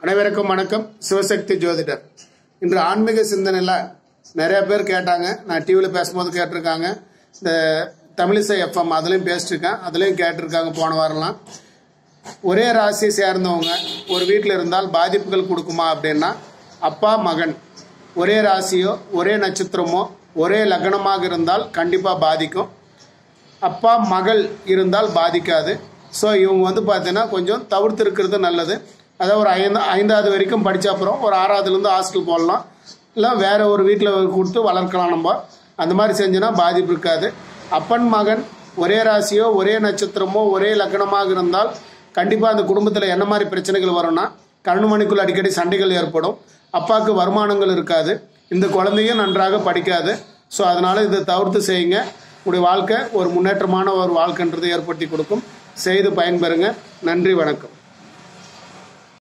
அனைவருக்கும் வணக்கம் சிவசக்தி ஜோதிடர் இன்று ஆன்மீக சிந்தனையில் நிறைய பேர் கேட்டாங்க நான் டிவியில் பேசும்போது கேட்டிருக்காங்க இந்த தமிழிசை எஃப்எம் அதுலேயும் பேசிட்டுருக்கேன் அதுலேயும் கேட்டிருக்காங்க போன வாரம்லாம் ஒரே ராசியை சேர்ந்தவங்க ஒரு வீட்டில் இருந்தால் பாதிப்புகள் கொடுக்குமா அப்படின்னா அப்பா மகன் ஒரே ராசியோ ஒரே நட்சத்திரமோ ஒரே லக்னமாக இருந்தால் கண்டிப்பாக பாதிக்கும் அப்பா மகள் இருந்தால் பாதிக்காது ஸோ இவங்க வந்து பார்த்தீங்கன்னா கொஞ்சம் தவிர்த்து இருக்கிறது நல்லது அதாவது ஒரு ஐந்து ஐந்தாவது வரைக்கும் படித்த அப்புறம் ஒரு ஆறாவதுலேருந்து ஹாஸ்டல் போடலாம் இல்லை வேற ஒரு வீட்டில் கொடுத்து வளர்க்கலாம் நம்ம அந்த மாதிரி செஞ்சோன்னா பாதிப்பு இருக்காது அப்பன் மகன் ஒரே ராசியோ ஒரே நட்சத்திரமோ ஒரே லக்னமாக இருந்தால் கண்டிப்பாக அந்த குடும்பத்தில் என்ன மாதிரி பிரச்சனைகள் வரும்னா கண்ணுமணிக்குள் அடிக்கடி சண்டைகள் ஏற்படும் அப்பாவுக்கு வருமானங்கள் இருக்காது இந்த குழந்தையும் நன்றாக படிக்காது ஸோ அதனால் இதை தவிர்த்து செய்யுங்க உங்களுடைய வாழ்க்கை ஒரு முன்னேற்றமான ஒரு வாழ்க்கைன்றது ஏற்படுத்தி கொடுக்கும் செய்து பயன்பெறுங்க நன்றி வணக்கம்